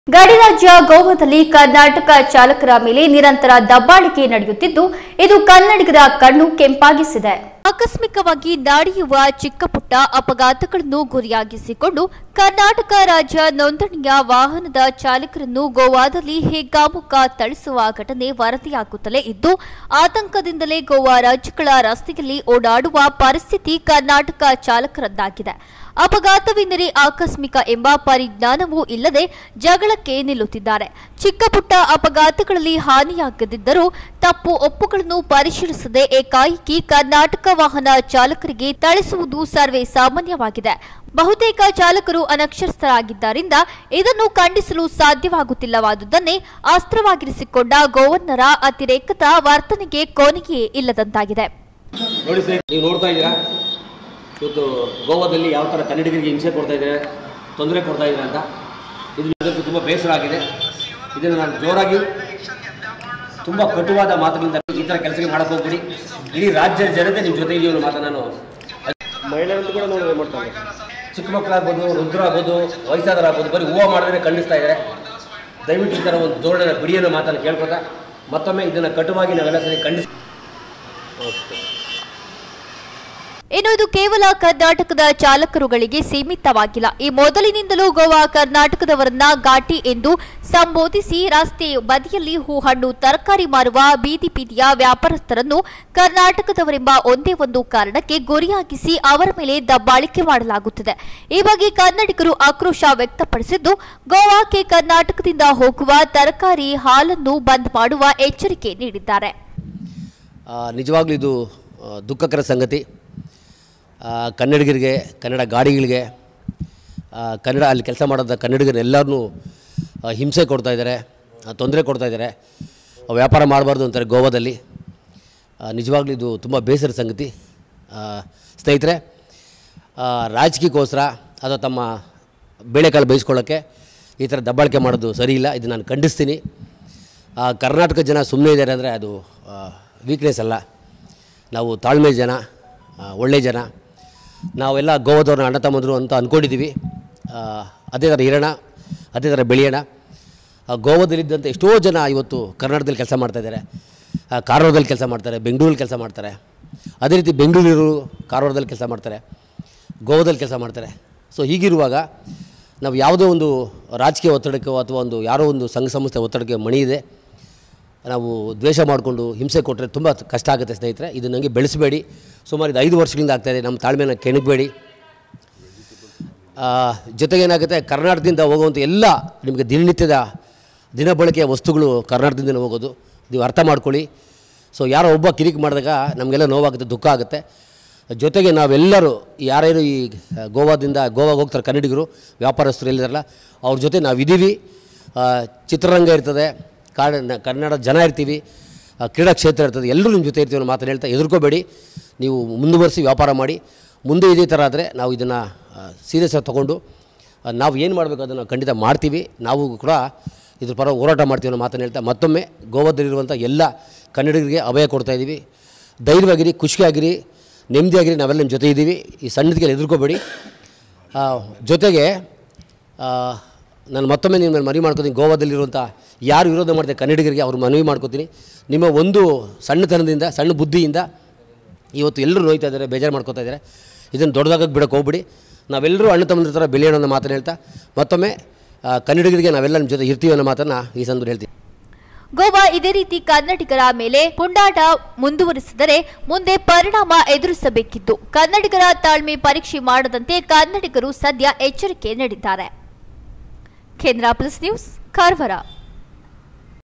ಗಡಿರಾಜ್ಯ ಗೋವಾದಲ್ಲಿ ಕರ್ನಾಟಕ ಚಾಲಕರ ಮೇಲೆ ನಿರಂತರ ದಬ್ಬಾಳಿಕೆ ನಡೆಯುತ್ತಿದ್ದು ಇದು ಕನ್ನಡಿಗರ ಕಣ್ಣು ಕೆಂಪಾಗಿಸಿದೆ ಆಕಸ್ಮಿಕವಾಗಿ ನಡೆಯುವ ಚಿಕ್ಕಪುಟ್ಟ ಅಪಘಾತಗಳನ್ನು ಗುರಿಯಾಗಿಸಿಕೊಂಡು ಕರ್ನಾಟಕ ರಾಜ್ಯ ನೋಂದಣಿಯ ವಾಹನದ ಚಾಲಕರನ್ನು ಗೋವಾದಲ್ಲಿ ಹಿಗ್ಗಾಮುಗ್ಗ ಥಳಿಸುವ ಘಟನೆ ವರದಿಯಾಗುತ್ತಲೇ ಇದ್ದು ಆತಂಕದಿಂದಲೇ ಗೋವಾ ರಾಜ್ಯಗಳ ರಸ್ತೆಯಲ್ಲಿ ಓಡಾಡುವ ಪರಿಸ್ಥಿತಿ ಕರ್ನಾಟಕ ಚಾಲಕರದ್ದಾಗಿದೆ ಅಪಘಾತವೆಂದರೆ ಆಕಸ್ಮಿಕ ಎಂಬ ಪರಿಜ್ಞಾನವೂ ಇಲ್ಲದೆ ಜಗಳಕ್ಕೆ ನಿಲ್ಲುತ್ತಿದ್ದಾರೆ ಚಿಕ್ಕಪುಟ್ಟ ಅಪಘಾತಗಳಲ್ಲಿ ಹಾನಿಯಾಗದಿದ್ದರೂ ತಪ್ಪು ಒಪ್ಪುಗಳನ್ನು ಪರಿಶೀಲಿಸದೆ ಏಕಾಏಕಿ ಕರ್ನಾಟಕ ವಾಹನ ಚಾಲಕರಿಗೆ ಥಳಿಸುವುದು ಸರ್ವೇ ಸಾಮಾನ್ಯವಾಗಿದೆ ಬಹುತೇಕ ಚಾಲಕರು ಅನಕ್ಷರಸ್ಥರಾಗಿದ್ದರಿಂದ ಇದನ್ನು ಖಂಡಿಸಲು ಸಾಧ್ಯವಾಗುತ್ತಿಲ್ಲವಾದುದನ್ನೇ ಅಸ್ತ್ರವಾಗಿರಿಸಿಕೊಂಡ ಗೋವನ್ನರ ಅತಿರೇಕದ ವರ್ತನೆಗೆ ಕೊನೆಯೇ ಇಲ್ಲದಂತಾಗಿದೆ ನೋಡಿ ಸರ್ ನೀವು ನೋಡ್ತಾ ಇದ್ದೀರಾ ಇವತ್ತು ಗೋವಾದಲ್ಲಿ ಯಾವ ಥರ ಕನ್ನಡಿಗರಿಗೆ ಹಿಂಸೆ ಕೊಡ್ತಾ ಇದ್ದಾರೆ ತೊಂದರೆ ಕೊಡ್ತಾ ಇದ್ದಾರೆ ಅಂತ ಇದು ನನಗಂತೂ ತುಂಬ ಬೇಸರ ಆಗಿದೆ ಇದನ್ನು ನಾನು ಜೋರಾಗಿ ತುಂಬ ಕಟುವಾದ ಮಾತುಗಳಿಂದ ಈ ಥರ ಕೆಲಸಕ್ಕೆ ಮಾಡಕ್ಕೆ ಹೋಗ್ಬಿಡಿ ಇಡೀ ರಾಜ್ಯದ ಜನತೆ ನಿಮ್ಮ ಜೊತೆ ಇದೆಯೋ ಅನ್ನೋ ಮಾತನ್ನು ನಾನು ಮಹಿಳೆಯರಂತೂ ಕೂಡ ನೋಡಿ ಮಾಡ್ತಾರೆ ಚಿಕ್ಕ ಮಕ್ಕಳಾಗ್ಬೋದು ವೃದ್ಧರಾಗ್ಬೋದು ವಯಸ್ಸಾದರಾಗ್ಬೋದು ಬರೀ ಹೂವು ಮಾಡಿದ್ರೆ ಖಂಡಿಸ್ತಾ ಇದ್ದಾರೆ ದಯವಿಟ್ಟು ಈ ಥರ ಒಂದು ಧೋರಣೆ ಬಿಡಿ ಅನ್ನೋ ಮಾತನ್ನು ಕೇಳ್ಕೊತಾ ಮತ್ತೊಮ್ಮೆ ಇದನ್ನು ಕಟುವಾಗಿ ನಾವೆಲ್ಲ ಸರಿ ಖಂಡಿಸ್ ಇನ್ನು ಇದು ಕೇವಲ ಕರ್ನಾಟಕದ ಚಾಲಕರುಗಳಿಗೆ ಸೀಮಿತವಾಗಿಲ್ಲ ಈ ಮೊದಲಿನಿಂದಲೂ ಗೋವಾ ಕರ್ನಾಟಕದವರನ್ನ ಘಾಟಿ ಎಂದು ಸಂಬೋಧಿಸಿ ರಸ್ತೆ ಬದಿಯಲ್ಲಿ ಹೂ ಹಣ್ಣು ತರಕಾರಿ ಮಾರುವ ಬೀದಿ ಬೀದಿಯ ವ್ಯಾಪಾರಸ್ಥರನ್ನು ಕರ್ನಾಟಕದವರೆಂಬ ಒಂದೇ ಒಂದು ಕಾರಣಕ್ಕೆ ಗುರಿಯಾಗಿಸಿ ಅವರ ಮೇಲೆ ದಬ್ಬಾಳಿಕೆ ಮಾಡಲಾಗುತ್ತಿದೆ ಈ ಬಗ್ಗೆ ಕನ್ನಡಿಗರು ಆಕ್ರೋಶ ವ್ಯಕ್ತಪಡಿಸಿದ್ದು ಗೋವಾಕ್ಕೆ ಕರ್ನಾಟಕದಿಂದ ಹೋಗುವ ತರಕಾರಿ ಹಾಲನ್ನು ಬಂದ್ ಮಾಡುವ ಎಚ್ಚರಿಕೆ ನೀಡಿದ್ದಾರೆ ನಿಜವಾಗ್ಲೂ ಇದು ಆ, ದುಃಖಕರ ಸಂಗತಿ ಆ, ಕನ್ನಡಿಗರಿಗೆ ಕನ್ನಡ ಗಾಡಿಗಳಿಗೆ ಆ, ಕನ್ನಡ ಅಲ್ಲಿ ಕೆಲಸ ಮಾಡೋದ ಕನ್ನಡಿಗರೆಲ್ಲರನ್ನೂ ಹಿಂಸೆ ಕೊಡ್ತಾ ಇದ್ದಾರೆ ತೊಂದರೆ ಕೊಡ್ತಾ ಇದ್ದಾರೆ ಆ, ವ್ಯಾಪಾರ ಮಾಡಬಾರ್ದು ಅಂತಾರೆ ಗೋವಾದಲ್ಲಿ ಆ, ನಿಜವಾಗ್ಲೂ ಇದು ತುಂಬ ಬೇಸರ ಸಂಗತಿ ಆ, ಸ್ನೇಹಿತರೆ ಆ, ರಾಜಕೀಯಕ್ಕೋಸ್ಕರ ಅಥವಾ ತಮ್ಮ ಬೇಳೆಕಾಳು ಬೇಯಿಸ್ಕೊಳ್ಳೋಕ್ಕೆ ಈ ಥರ ದಬ್ಬಾಳಿಕೆ ಮಾಡೋದು ಸರಿ ಇಲ್ಲ ಇದು ನಾನು ಖಂಡಿಸ್ತೀನಿ ಆ, ಕರ್ನಾಟಕ ಜನ ಸುಮ್ಮನೆ ಇದ್ದಾರೆ ಅಂದರೆ ಅದು ವೀಕ್ನೆಸ್ ಅಲ್ಲ ನಾವು ತಾಳ್ಮೆ ಜನ ಆ, ಒಳ್ಳೆ ಜನ ನಾವೆಲ್ಲ ಗೋವಾದವ್ರನ್ನ ಅಣ್ಣ ತಮ್ಮಂದರು ಅಂತ ಅಂದ್ಕೊಂಡಿದ್ದೀವಿ ಆ, ಅದೇ ಥರ ಇರೋಣ ಅದೇ ಥರ ಬೆಳೆಯೋಣ ಆ, ಗೋವಾದಲ್ಲಿದ್ದಂಥ ಎಷ್ಟೋ ಜನ ಇವತ್ತು ಕರ್ನಾಟಕದಲ್ಲಿ ಕೆಲಸ ಮಾಡ್ತಾಯಿದ್ದಾರೆ ಕಾರವಾರದಲ್ಲಿ ಕೆಲಸ ಮಾಡ್ತಾರೆ ಬೆಂಗಳೂರಲ್ಲಿ ಕೆಲಸ ಮಾಡ್ತಾರೆ ಅದೇ ರೀತಿ ಬೆಂಗಳೂರು ಕಾರವಾರದಲ್ಲಿ ಕೆಲಸ ಮಾಡ್ತಾರೆ ಗೋವಾದಲ್ಲಿ ಕೆಲಸ ಮಾಡ್ತಾರೆ ಸೊ ಹೀಗಿರುವಾಗ ನಾವು ಯಾವುದೋ ಒಂದು ರಾಜಕೀಯ ಒತ್ತಡಕ್ಕೋ ಅಥವಾ ಒಂದು ಯಾರೋ ಒಂದು ಸಂಘ ಸಂಸ್ಥೆ ಒತ್ತಡಕ್ಕೆ ಮಣಿಯಿದೆ ನಾವು ದ್ವೇಷ ಮಾಡಿಕೊಂಡು ಹಿಂಸೆ ಕೊಟ್ಟರೆ ತುಂಬ ಕಷ್ಟ ಆಗುತ್ತೆ ಸ್ನೇಹಿತರೆ ಇದು ನನಗೆ ಬೆಳೆಸಬೇಡಿ ಸುಮಾರು ಇದು ಐದು ವರ್ಷಗಳಿಂದ ಆಗ್ತಾಯಿದೆ ನಮ್ಮ ತಾಳ್ಮೆನ ಕೆಣಕಬೇಡಿ ಜೊತೆಗೆ ಏನಾಗುತ್ತೆ ಕರ್ನಾಟಕದಿಂದ ಹೋಗುವಂಥ ಎಲ್ಲ ನಿಮಗೆ ದಿನನಿತ್ಯದ ದಿನಬಳಕೆಯ ವಸ್ತುಗಳು ಕರ್ನಾಟಕದಿಂದ ಹೋಗೋದು ನೀವು ಅರ್ಥ ಮಾಡ್ಕೊಳ್ಳಿ ಸೊ ಯಾರೋ ಒಬ್ಬ ಕಿರಿಕ್ ಮಾಡಿದಾಗ ನಮಗೆಲ್ಲ ನೋವಾಗುತ್ತೆ ದುಃಖ ಆಗುತ್ತೆ ಜೊತೆಗೆ ನಾವೆಲ್ಲರೂ ಯಾರ್ಯಾರು ಈ ಗೋವಾದಿಂದ ಗೋವಾಗೆ ಹೋಗ್ತಾರೆ ಕನ್ನಡಿಗರು ವ್ಯಾಪಾರಸ್ಥರು ಎಲ್ಲಿದಾರಲ್ಲ ಅವ್ರ ಜೊತೆ ನಾವಿದ್ದೀವಿ ಆ, ಚಿತ್ರರಂಗ ಇರ್ತದೆ ಕಾಡ ಕನ್ನಡ ಜನ ಇರ್ತೀವಿ ಆ, ಕ್ರೀಡಾ ಕ್ಷೇತ್ರ ಇರ್ತದೆ ಎಲ್ಲರೂ ನಿಮ್ಮ ಜೊತೆ ಇರ್ತೀವಿ ಅನ್ನೋ ಮಾತನ್ನು ಹೇಳ್ತಾ ಹೆದರ್ಕೋಬೇಡಿ ನೀವು ಮುಂದುವರಿಸಿ ವ್ಯಾಪಾರ ಮಾಡಿ ಮುಂದೆ ಇದೇ ಥರ ಆದರೆ ನಾವು ಇದನ್ನು ಸೀರಿಯಸ್ ಆಗಿ ತೊಗೊಂಡು ಆ, ನಾವು ಏನು ಮಾಡಬೇಕು ಅದನ್ನು ಖಂಡಿತ ಮಾಡ್ತೀವಿ ನಾವು ಕೂಡ ಇದ್ರ ಪರ ಹೋರಾಟ ಮಾಡ್ತೀವಿ ಅನ್ನೋ ಮಾತನ್ನು ಹೇಳ್ತಾ ಮತ್ತೊಮ್ಮೆ ಗೋವಾದಲ್ಲಿರುವಂಥ ಎಲ್ಲ ಕನ್ನಡಿಗರಿಗೆ ಅಭಯ ಕೊಡ್ತಾ ಇದ್ದೀವಿ ಧೈರ್ಯವಾಗಿರಿ ಖುಷಿಯಾಗಿರಿ ನೆಮ್ಮದಿಯಾಗಿರಿ ನಾವೆಲ್ಲ ನಿಮ್ಮ ಜೊತೆ ಇದ್ದೀವಿ ಈ ಸಣ್ಣದಕ್ಕೆ ಹೆದರ್ಕೋಬೇಡಿ ಆ, ಜೊತೆಗೆ ಆ, ನಾನು ಮತ್ತೊಮ್ಮೆ ನಿಮ್ಮ ಮೇಲೆ ಮನವಿ ಮಾಡ್ಕೊತೀನಿ ಗೋವಾದಲ್ಲಿರುವಂಥ ಯಾರು ವಿರೋಧ ಮಾಡ್ತಾರೆ ಕನ್ನಡಿಗರಿಗೆ ಅವ್ರು ಮನವಿ ಮಾಡ್ಕೊತೀನಿ ನಿಮ್ಮ ಒಂದು ಸಣ್ಣತನದಿಂದ ಸಣ್ಣ ಬುದ್ಧಿಯಿಂದ ಇವತ್ತು ಎಲ್ಲರೂ ನೋಯ್ತಾ ಇದ್ದಾರೆ ಬೇಜಾರು ಮಾಡ್ಕೊತಾ ಇದ್ದಾರೆ ಇದನ್ನು ದೊಡ್ಡದಾಗಕ್ಕೆ ಬಿಡೋಕೆ ಹೋಗ್ಬಿಡಿ ನಾವೆಲ್ಲರೂ ಅಣ್ಣ ತಮ್ಮನ ಥರ ಬೆಳೆಯೋಣ ಅನ್ನೋ ಮಾತನ್ನು ಹೇಳ್ತಾ ಮತ್ತೊಮ್ಮೆ ಆ, ಕನ್ನಡಿಗರಿಗೆ ನಾವೆಲ್ಲ ನಿಮ್ಮ ಜೊತೆ ಇರ್ತೀವಿ ಅನ್ನೋ ಮಾತನ್ನು ಈ ಸಂದರ್ಭ ಹೇಳ್ತೀನಿ ಗೋವಾ ಇದೇ ರೀತಿ ಕನ್ನಡಿಗರ ಮೇಲೆ ಪುಂಡಾಟ ಮುಂದುವರಿಸಿದರೆ ಮುಂದೆ ಪರಿಣಾಮ ಎದುರಿಸಬೇಕಿದ್ದು ಕನ್ನಡಿಗರ ತಾಳ್ಮೆ ಪರೀಕ್ಷೆ ಮಾಡದಂತೆ ಕನ್ನಡಿಗರು ಸದ್ಯ ಎಚ್ಚರಿಕೆ ನೀಡಿದ್ದಾರೆ ಕೇಂದ್ರ ಪ್ಲಸ್ ನ್ಯೂಸ್ ಕಾರವಾರ